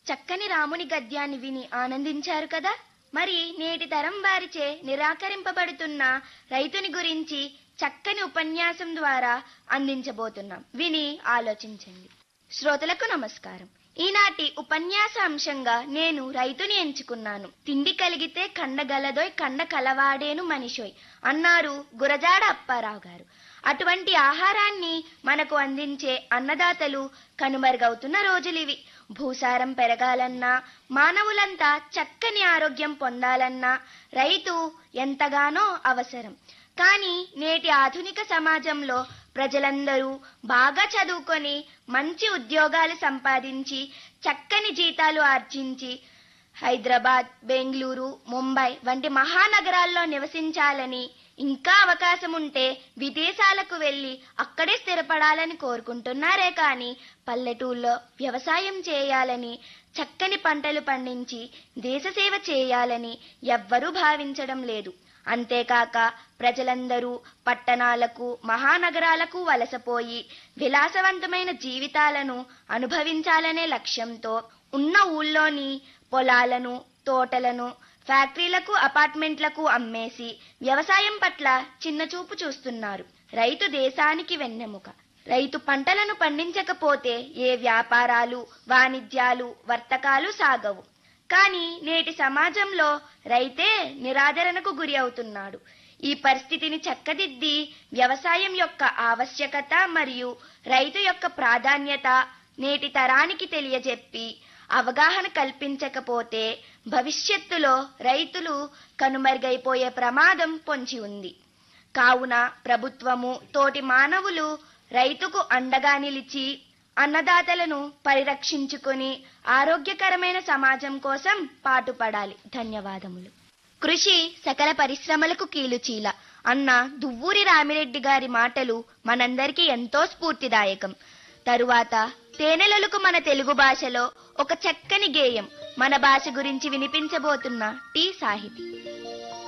చక్కని రాముని గద్యాన్ని విని ఆనందించారు కదా మరి నేటి తరం వారిచే నిరాకరింపబడుతున్న రైతుని గురించి చక్కని ఉపన్యాసం ద్వారా అందించబోతున్నాం విని ఆలోచించండి శ్రోతలకు నమస్కారం ఈనాటి ఉపన్యాస అంశంగా నేను రైతుని ఎంచుకున్నాను తిండి కలిగితే కండగలదోయ్ కండ కలవాడేను మనిషోయ్ అన్నారు గురజాడ అప్పారావు గారు అటువంటి ఆహారాన్ని మనకు అందించే అన్నదాతలు కనుమరుగవుతున్న రోజులివి భూసారం పెరగాలన్నా మానవులంతా చక్కని ఆరోగ్యం పొందాలన్నా రైతు ఎంతగానో అవసరం కానీ నేటి ఆధునిక సమాజంలో ప్రజలందరూ బాగా చదువుకొని మంచి ఉద్యోగాలు సంపాదించి చక్కని జీతాలు ఆర్జించి హైదరాబాద్ బెంగళూరు ముంబై వంటి మహానగరాల్లో నివసించాలని ఇంకా అవకాశం ఉంటే విదేశాలకు వెళ్లి అక్కడే స్థిరపడాలని కోరుకుంటున్నారే కానీ పల్లెటూళ్ళలో వ్యవసాయం చేయాలని చక్కని పంటలు పండించి దేశసేవ చేయాలని ఎవ్వరూ భావించడం లేదు అంతేకాక ప్రజలందరూ పట్టణాలకు మహానగరాలకు వలసపోయి విలాసవంతమైన జీవితాలను అనుభవించాలనే లక్ష్యంతో ఉన్న ఊళ్ళోని పొలాలను తోటలను ఫ్యాక్టరీలకు అపార్ట్మెంట్లకు అమ్మేసి వ్యవసాయం పట్ల చిన్నచూపు చూస్తున్నారు రైతు దేశానికి వెన్నెముక రైతు పంటలను పండించకపోతే ఏ వ్యాపారాలు వాణిజ్యాలు వర్తకాలు సాగవు కానీ నేటి సమాజంలో రైతే నిరాదరణకు గురి అవుతున్నాడు ఈ పరిస్థితిని చక్కదిద్ది వ్యవసాయం యొక్క ఆవశ్యకత మరియు రైతు యొక్క ప్రాధాన్యత నేటి తరానికి తెలియజెప్పి అవగాహన కల్పించకపోతే భవిష్యత్తులో రైతులు కనుమరుగైపోయే ప్రమాదం పొంచి ఉంది కావున ప్రభుత్వము తోటి మానవులు రైతుకు అండగా నిలిచి అన్నదాతలను పరిరక్షించుకొని ఆరోగ్యకరమైన సమాజం కోసం పాటుపడాలి ధన్యవాదములు కృషి సకల పరిశ్రమలకు కీలుచీల అన్న దువ్వూరి రామిరెడ్డి గారి మాటలు మనందరికీ ఎంతో స్ఫూర్తిదాయకం తరువాత తేనెలలకు మన తెలుగు భాషలో ఒక చక్కని గేయం మన భాష గురించి వినిపించబోతున్న టి సాహితి